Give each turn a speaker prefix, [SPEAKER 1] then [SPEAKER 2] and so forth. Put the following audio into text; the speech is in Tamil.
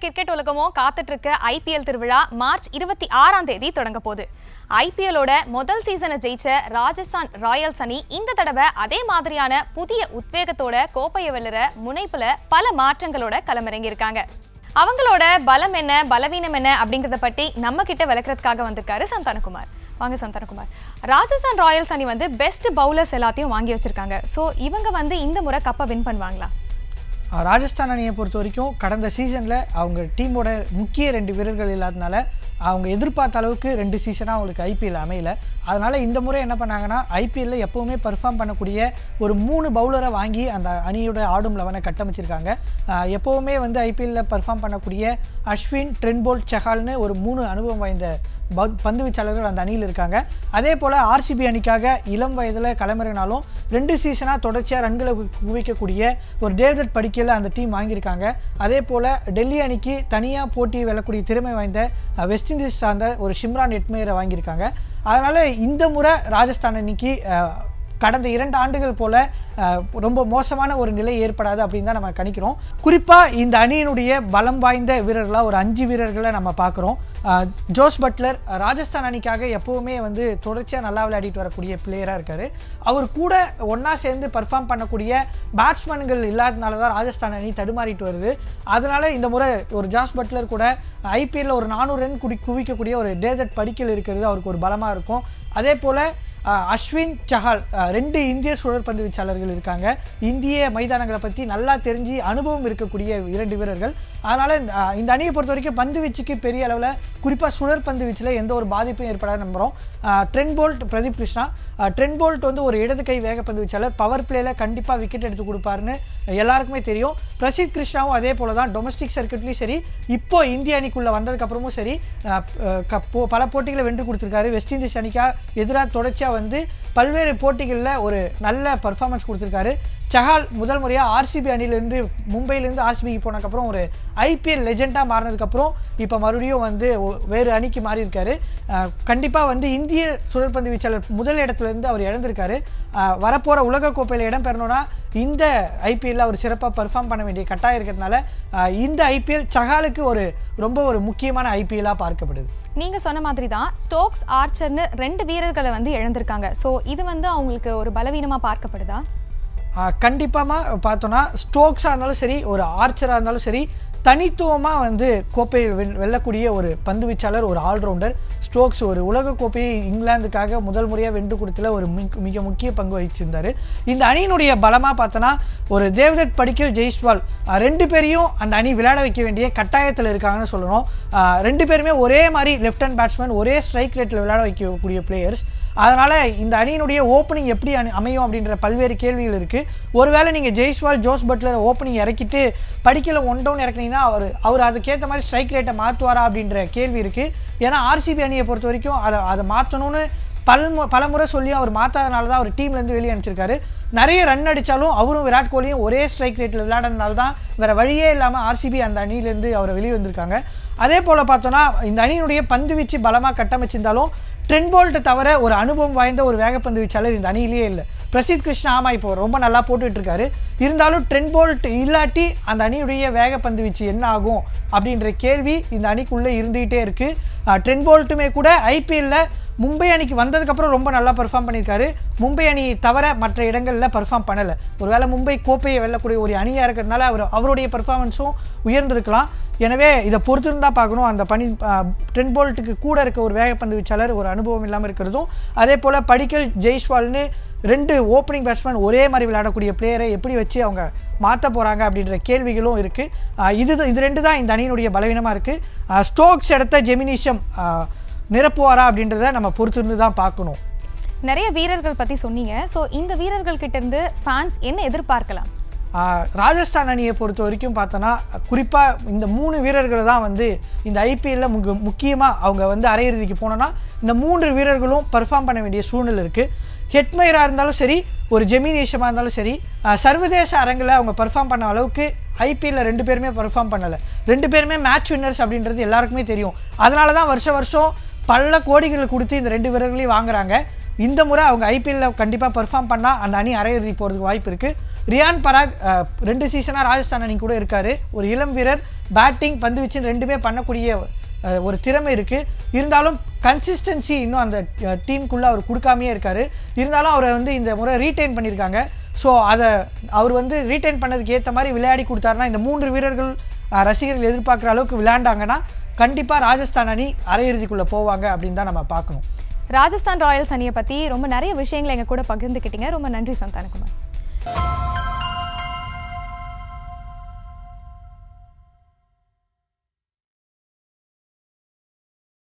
[SPEAKER 1] கிரிக்கெட் உலகமும் காத்துட்டு இருக்க ஐபிஎல் திருவிழா மார்ச் இருபத்தி ஆறாம் தேதி தொடங்க போகுது ஐபிஎல்லோட முதல் சீசனை ஜெயிச்ச ராஜஸ்தான் ராயல்ஸ் அணி இந்த தடவை அதே மாதிரியான புதிய உத்வேகத்தோட கோப்பையை வெல்லுற முனைப்புல பல மாற்றங்களோட களமிறங்கியிருக்காங்க அவங்களோட பலம் என்ன பலவீனம் என்ன அப்படிங்கறத பத்தி நம்ம கிட்ட விளக்குறதுக்காக வந்திருக்காரு சந்தானகுமார் வாங்க சந்தானகுமார் ராஜஸ்தான் ராயல்ஸ் அணி வந்து பெஸ்ட் பவுலர்ஸ் எல்லாத்தையும் வாங்கி வச்சிருக்காங்க ஸோ இவங்க வந்து இந்த முறை கப்பை வின் பண்ணுவாங்களா
[SPEAKER 2] அஹ் ராஜஸ்தான் அணியை பொறுத்த வரைக்கும் கடந்த சீசனில் அவங்க டீமோட முக்கிய ரெண்டு வீரர்கள் இல்லாதனால அவங்க எதிர்பார்த்த அளவுக்கு ரெண்டு சீசனாக அவங்களுக்கு ஐபிஎல் அமையல அதனால் இந்த முறை என்ன பண்ணாங்கன்னா ஐபிஎல்ல எப்போவுமே பெர்ஃபார்ம் பண்ணக்கூடிய ஒரு மூணு பவுலரை வாங்கி அந்த அணியோட ஆடும் லெவனை கட்டமைச்சிருக்காங்க அஹ் எப்போவுமே வந்து ஐபிஎல்ல பெர்ஃபார்ம் பண்ணக்கூடிய அஸ்வின் ட்ரென்போல்ட் செஹால்னு ஒரு மூணு அனுபவம் வாய்ந்த ப- பந்து வீச்சாளர்கள் அந்த அணியில் இருக்காங்க அதே போல் ஆர்சிபி அணிக்காக இளம் வயதில் களமிறங்கினாலும் ரெண்டு சீசனாக தொடர்ச்சியாக ரன்களை கு- குவிக்கக்கூடிய ஒரு டேவிட் படிக்கையில் அந்த டீம் வாங்கியிருக்காங்க அதே போல் டெல்லி அணிக்கு தனியாக போட்டி வெல்லக்கூடிய திறமை வாய்ந்த அஹ், வெஸ்ட் இண்டீஸ் சார்ந்த ஒரு ஷிம்ரான் எட்மேயரை வாங்கியிருக்காங்க அதனால் இந்த முறை ராஜஸ்தான் அணிக்கு அஹ், கடந்த இரண்டு ஆண்டுகள் போல அஹ், ரொம்ப மோசமான ஒரு நிலை ஏற்படாது அப்படின்னு தான் நம்ம கணிக்கிறோம் குறிப்பாக இந்த அணியினுடைய பலம் வாய்ந்த வீரர்களாக ஒரு அஞ்சு வீரர்களை நம்ம பார்க்குறோம் அஹ், ஜோஸ் பட்லர் ராஜஸ்தான் அணிக்காக எப்போவுமே வந்து தொடர்ச்சியாக நல்லா விளையாடிட்டு வரக்கூடிய பிளேயராக இருக்கார் அவர் கூட ஒன்றா சேர்ந்து பர்ஃபார்ம் பண்ணக்கூடிய பேட்ஸ்மேன்கள் இல்லாதனால தான் ராஜஸ்தான் அணி தடுமாறிட்டு வருது அதனால இந்த முறை ஒரு ஜாஸ் பட்லர் கூட ஐபிஎல்ல ஒரு நானூறு ரன் குடி குவிக்கக்கூடிய ஒரு டேதட் படிக்கல் இருக்கிறது அவருக்கு ஒரு பலமாக இருக்கும் அதே போல் அஹ் அஸ்வின் சஹால் அஹ் ரெண்டு இந்திய சுழற்பந்து வீச்சாளர்கள் இருக்காங்க இந்திய மைதானங்களை பற்றி நல்லா தெரிஞ்சு அனுபவம் இருக்கக்கூடிய இரண்டு வீரர்கள் அதனால் இந்த அஹ் இந்த அணியை பொறுத்த வரைக்கும் பந்து வீச்சுக்கு பெரிய அளவில் குறிப்பாக சுழற்பந்து வீச்சில் எந்த ஒரு பாதிப்பும் ஏற்படாது நம்புகிறோம் Trent Boult Pradeep Krishna Trent Boult வந்து ஒரு இடது கை வேகப்பந்து வீச்சாளர் பவர் பிளேல கண்டிப்பாக விக்கெட் எடுத்து கொடுப்பாருன்னு எல்லாருக்குமே தெரியும் பிரசித் கிருஷ்ணாவும் அதே போல தான் டொமஸ்டிக் சர்க்கியூட்லேயும் சரி இப்போ இந்திய அணிக்குள்ளே வந்ததுக்கப்புறமும் சரி அஹ், அஹ், க- போ- பல போட்டிகளை வென்று கொடுத்துருக்காரு வெஸ்ட் இண்டீஸ் அணிக்காக எதிராக தொடர்ச்சியாக வந்து பல்வேறு போட்டிகளில் ஒரு நல்ல பர்ஃபார்மன்ஸ் கொடுத்துருக்காரு சஹால் முதல் முறையாக ஆர்சிபி அணிலேருந்து மும்பையிலேருந்து ஆர்சிபிக்கு போனதுக்கப்புறம் ஒரு ஐபிஎல் லெஜெண்டாக மாறினதுக்கப்புறம் இப்போ மறுபடியும் வந்து ஒ- வேறு அணிக்கு மாறி இருக்காரு கண்டிப்பாக வந்து இந்திய சுழற்பந்து வீச்சாளர் முதல் இடத்துலேருந்து அவர் இழந்திருக்காரு அஹ், வரப்போகிற உலகக்கோப்பையில் இடம் பெறணும்னா இந்த ஐபிஎல்ல அவர் சிறப்பாக பெர்ஃபார்ம் பண்ண வேண்டிய கட்டாயம் இருக்கிறதுனால அஹ், இந்த ஐபிஎல் சஹாலுக்கு ஒரு ரொம்ப ஒரு முக்கியமான ஐபிஎல்லாக பார்க்கப்படுது
[SPEAKER 1] நீங்க சொன்ன மாதிரி தான் ஸ்டோக்ஸ் ஆர்ச்சர்னு ரெண்டு வீரர்களை வந்து இழந்திருக்காங்க ஸோ இது வந்து அவங்களுக்கு ஒரு பலவீனமா பார்க்கப்படுதா
[SPEAKER 2] கண்டிப்பாக பார்த்தோன்னா ஸ்டோக்ஸாக இருந்தாலும் சரி ஒரு ஆர்ச்சராக இருந்தாலும் சரி தனித்துவமாக வந்து கோப்பையை வெல் வெல்லக்கூடிய ஒரு பந்து வீச்சாளர் ஒரு ஆல்ரவுண்டர் ஸ்டோக்ஸ் ஒரு உலக கோப்பையை இங்கிலாந்துக்காக முதல் முறையாக வென்று கொடுத்துல ஒரு மிக மிக முக்கிய பங்கு வகிச்சிருந்தார் இந்த அணியினுடைய பலமாக பார்த்தோன்னா ஒரு தேவதத் படிக்கல் ஜெய்ஸ்வால் அஹ், ரெண்டு பேரையும் அந்த அணி விளையாட வைக்க வேண்டிய கட்டாயத்தில் இருக்காங்கன்னு சொல்லணும் அஹ், ரெண்டு பேருமே ஒரே மாதிரி லெஃப்ட் ஹேண்ட் பேட்ஸ்மேன் ஒரே ஸ்ட்ரைக் ரேட்டில் விளையாட வைக்கக்கூடிய பிளேயர்ஸ் அதனால் இந்த அணியினுடைய ஓப்பனிங் எப்படி அணி- அமையும் அப்படின்ற பல்வேறு கேள்விகள் இருக்குது ஒருவேளை நீங்கள் ஜெய்ஸ்வால் ஜோஸ் பட்லர் ஓப்பனிங் இறக்கிட்டு படிக்கல ஒன் டவுன் இறக்குனீங்கன்னா அவர் அவர் அதுக்கேற்ற மாதிரி ஸ்ட்ரைக் ரேட்டை மாற்றுவாரா அப்படின்ற கேள்வி இருக்குது ஏன்னா ஆர்சிபி அணியை பொறுத்த வரைக்கும் அதை அதை மாற்றணும்னு பல பல முறை சொல்லியும் அவர் மாற்றாதனால தான் அவர் டீம்லேருந்து வெளியே அனுப்பிச்சிருக்காரு நிறைய ரன் அடித்தாலும் அவரும் விராட் கோலியும் ஒரே ஸ்ட்ரைக் ரேட்டில் விளையாடுறதுனால தான் வேறு வழியே இல்லாமல் ஆர்சிபி அந்த அணியிலேருந்து அவரை வெளியே வந்திருக்காங்க அதே போல் பார்த்தோன்னா இந்த அணியினுடைய பந்து வீச்சு பலமாக கட்டமைச்சிருந்தாலும் ட்ரென் போல்ட் தவிர ஒரு அனுபவம் வாய்ந்த ஒரு வேகப்பந்து வீச்சாளர் இந்த அணியிலேயே இல்லை பிரசித் கிருஷ்ணா ஆமாம் இப்போ ரொம்ப நல்லா போட்டுட்டு இருக்காரு இருந்தாலும் ட்ரென் போல்ட் இல்லாட்டி அந்த அணியுடைய வேகப்பந்து வீச்சு என்ன ஆகும் அப்படின்ற கேள்வி இந்த அணிக்குள்ளே இருந்துகிட்டே இருக்குது ட்ரென் போல்ட்டுமே கூட ஐபிஎல்ல மும்பை அணிக்கு வந்ததுக்கப்புறம் ரொம்ப நல்லா பெர்ஃபார்ம் பண்ணியிருக்காரு மும்பை அணி தவிர மற்ற இடங்களில் பெர்ஃபார்ம் பண்ணலை ஒருவேளை மும்பை கோப்பையை வெல்லக்கூடிய ஒரு அணியாக இருக்கிறதுனால அவர் அவருடைய பெர்ஃபார்மன்ஸும் உயர்ந்திருக்கலாம் எனவே இதை பொறுத்திருந்தா பார்க்கணும் அந்த பனி ட்ரென் போல்ட்டுக்கு கூட இருக்க ஒரு வேகப்பந்து வீச்சாளர் ஒரு அனுபவம் இல்லாமல் இருக்கிறதும் அதே போல் படிக்கல் ஜெய்ஸ்வால்னு ரெண்டு ஓப்பனிங் பேட்ஸ்மேன் ஒரே மாதிரி விளையாடக்கூடிய பிளேயரை எப்படி வச்சு அவங்க மாற்ற போகிறாங்க அப்படின்ற கேள்விகளும் இருக்குது இது இது ரெண்டு தான் இந்த அணியினுடைய பலவீனமாக இருக்குது ஸ்டோக்ஸ் எடுத்த ஜெமினிஷம் ஆஹ், நிரப்புவாரா அப்படின்றத நம்ம பொறுத்திருந்து தான் பார்க்கணும்
[SPEAKER 1] நிறைய வீரர்கள் பத்தி சொன்னீங்க ஸோ இந்த வீரர்கள் கிட்ட இருந்து ஃபேன்ஸ் என்ன எதிர்பார்க்கலாம்
[SPEAKER 2] ஆஹ் ராஜஸ்தான் அணியை பொறுத்த வரைக்கும் பார்த்தோன்னா குறிப்பாக இந்த மூணு வீரர்கள் தான் வந்து இந்த ஐபிஎல்ல முக முக்கியமாக அவங்க வந்து அரையிறுதிக்கு போனோன்னா இந்த மூன்று வீரர்களும் பெர்ஃபார்ம் பண்ண வேண்டிய சூழ்நிலை இருக்குது ஹெட்மயராக இருந்தாலும் சரி ஒரு ஜெமினேஷமாக இருந்தாலும் சரி ஆஹ் சர்வதேச அரங்கில் அவங்க பெர்ஃபார்ம் பண்ண அளவுக்கு ஐபிஎல்ல ரெண்டு பேருமே பெர்ஃபார்ம் பண்ணலை ரெண்டு பேருமே மேட்ச் வின்னர்ஸ் அப்படின்றது எல்லாருக்குமே தெரியும் அதனால தான் வருஷ வருஷம் பல கோடிகள் கொடுத்து இந்த ரெண்டு வீரர்களையும் வாங்குறாங்க இந்த முறை அவங்க ஐபிஎல்ல கண்டிப்பாக பெர்ஃபார்ம் பண்ணால் அந்த அணி அரையிறுதி போகிறதுக்கு வாய்ப்பு இருக்குது ரியான் பராக் அஹ், ரெண்டு சீசனாக ராஜஸ்தான் அணி கூட இருக்கார் ஒரு இளம் வீரர் பேட்டிங் பந்து வீச்சு ரெண்டுமே பண்ணக்கூடிய அஹ், ஒரு திறமை இருக்குது இருந்தாலும் கன்சிஸ்டன்சி இன்னும் அந்த டீமுக்குள்ளே அவர் கொடுக்காமையே இருக்கார் இருந்தாலும் அவரை வந்து இந்த முறை ரீட்டைன் பண்ணியிருக்காங்க ஸோ அதை அவர் வந்து ரீட்டைன் பண்ணதுக்கு ஏற்ற மாதிரி விளையாடி கொடுத்தாருன்னா இந்த மூன்று வீரர்கள் அஹ், ரசிகர்கள் எதிர்பார்க்குற அளவுக்கு விளையாண்டாங்கன்னா கண்டிப்பாக ராஜஸ்தான் அணி அரையிறுதிக்குள்ளே போவாங்க அப்படின்னு தான் நம்ம பார்க்கணும்
[SPEAKER 1] ராஜஸ்தான் ராயல்ஸ் அணியை பத்தி ரொம்ப நிறைய விஷயங்களை எங்க கூட பகிர்ந்துக்கிட்டீங்க ரொம்ப நன்றி சந்தானகுமார்